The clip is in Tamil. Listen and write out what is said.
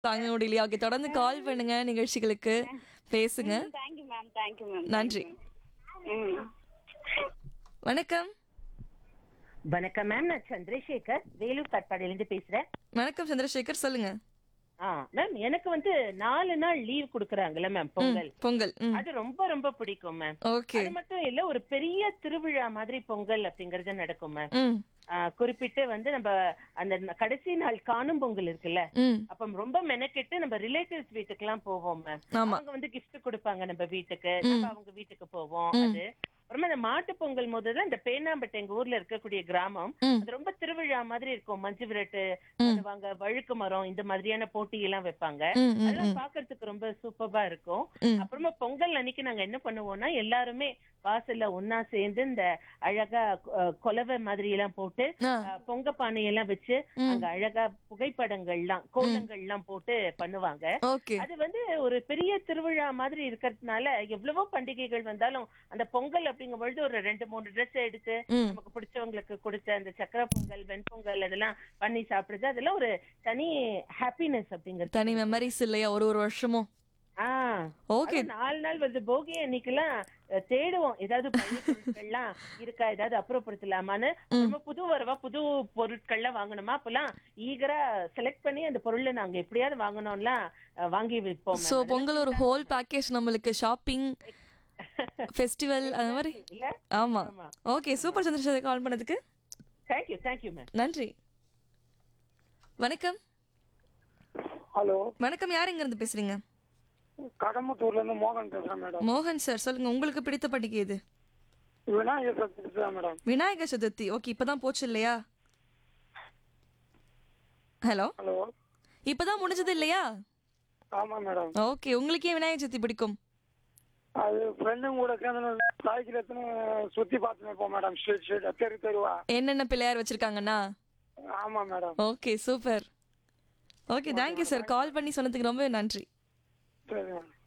தாங்க முடியலையா ஓகே தொடர்ந்து கால் பண்ணுங்க நிகழ்ச்சிகளுக்கு பேசுங்க தேங்க்யூ மேம் தேங்க்யூ மேம் நன்றி ம் வணக்கம் வணக்கம் மேம் நான் சந்திரசேகர் வேலூர் கட்பாடியிலிருந்து பேசுறேன் வணக்கம் சந்திரசேகர் சொல்லுங்க ஆ மேம் எனக்கு வந்து நாலு நாள் லீவ் குடுக்கறாங்கல்ல மேம் பொங்கல் பொங்கல் ம் அது ரொம்ப ரொம்ப பிடிக்கும் மேம் ஓகே அது மட்டும் இல்ல ஒரு பெரிய திருவிழா மாதிரி பொங்கல் அப்படிங்கறது நடக்கும் மேம் ம் ஆ, குறிப்பிட்டு வந்து நம்ம அந்த ந- கடைசி நாள் காணும் பொங்கல் இருக்குல்ல ம் அப்ப ரொம்ப மெனக்கெட்டு நம்ம ரிலேட்டிவ்ஸ் வீட்டுக்கு எல்லாம் போவோம் மேம் ஆமா அவங்க வந்து கிஃப்ட் கொடுப்பாங்க நம்ம வீட்டுக்கு நம்ம அவங்க வீட்டுக்கு போவோம் அது அப்புறமா அந்த மாட்டு பொங்கல் முதல்ல இந்த பேனாம்பட்டு எங்க ஊர்ல இருக்கக்கூடிய கிராமம் ம். அது ரொம்ப திருவிழா மாதிரி இருக்கும் மஞ்சு விரட்டு வாங்க வழுக்கு மரம் இந்த மாதிரியான போட்டி எல்லாம் வைப்பாங்க ம் ம் அதெல்லாம் பாக்குறதுக்கு ரொம்ப சூப்பரா இருக்கும் ம். அப்புறமா பொங்கல் அன்னைக்கு நாங்க என்ன பண்ணுவோம்னா எல்லாருமே வாசல்ல ஒன்னா சேர்ந்து இந்த அழகா அஹ், கொலவை மாதிரி எல்லாம் போட்டு ஆ அஹ், பொங்க பானை எல்லாம் வச்சு அங்க அழகா புகைப்படங்கள்லாம் கோலங்கள்லாம் போட்டு பண்ணுவாங்க ஓகே அது வந்து ஒரு பெரிய திருவிழா மாதிரி இருக்கிறதுனால எவ்வளவோ பண்டிகைகள் வந்தாலும் அந்த பொங்கல் அப்படிங்கும் பொழுது ஒரு ரெண்டு மூணு ட்ரெஸ் எடுத்து ம் நமக்கு பிடிச்சவங்களுக்கு கொடுத்த அந்த சக்கரை பொங்கல் வெண்பொங்கல் அதெல்லாம் பண்ணி சாப்பிடுறது அதெல்லாம் ஒரு தனி ஹாப்பினஸ் அப்படிங்கிறது தனி மெமரிஸ் இல்லையா ஒரு ஒரு வருஷமும் ஆஹ் ஓகே அதுவும் நாலு நாள் வருது போகி அன்னைக்கெல்லாம் அஹ், தேடுவோம் ஏதாவது பழைய பொருட்கள்லாம் இருக்கா ஏதாவது அப்புறப்படுத்தலாமான்னு நம்ம புது வரவா புது பொருட்கள்லாம் வாங்கணுமா அப்பெல்லாம் ஈகரா செலக்ட் பண்ணி அந்த பொருளை நாங்க எப்படியாவது வாங்கணும்லாம் அஹ், வாங்கி வைப்போம் சோ பொங்கல் ஒரு ஹோல் பேக்கேஜ் நம்மளுக்கு ஷாப்பிங் ஃபெஸ்டிவல் அந்த மாதிரி இல்ல ஆமா ஆமா. ஓகே சூப்பர் சந்திரசேகர் கால் பண்ணதுக்கு தேங்க்யூ தேங்க்யூ மேம் நன்றி வணக்கம் ஹலோ வணக்கம் யார் எங்க இருந்து பேசுறீங்க கடம்பத்தூர்ல இருந்து மோகன் பேசுறேன் மேடம் மோகன் சார் சொல்லுங்க உங்களுக்கு பிடித்த பண்டிகை எது விநாயகர் சதுர்த்தி தான் மேடம் விநாயகர் சதுர்த்தி ஓகே இப்பதான் போச்சு இல்லையா ஹலோ ஹலோ இப்பதான் முடிஞ்சது இல்லையா ஆமா மேடம் ஓகே உங்களுக்கு ஏன் விநாயகர் சதுர்த்தி பிடிக்கும் அது ஃப்ரெண்டுங்க கூட சேர்ந்து சாய்க்கில் எத்தனை சுத்தி பார்த்துன்னு இருப்போம் மேடம் ஸ்ட்ரீட் ஸ்ட்ரீட் தெரு தெருவா என்னென்ன பிள்ளையார் வச்சிருக்காங்கன்னா ஆமா madam okay super okay thank you sir call பண்ணி சொன்னதுக்கு ரொம்ப நன்றி சரி மேடம்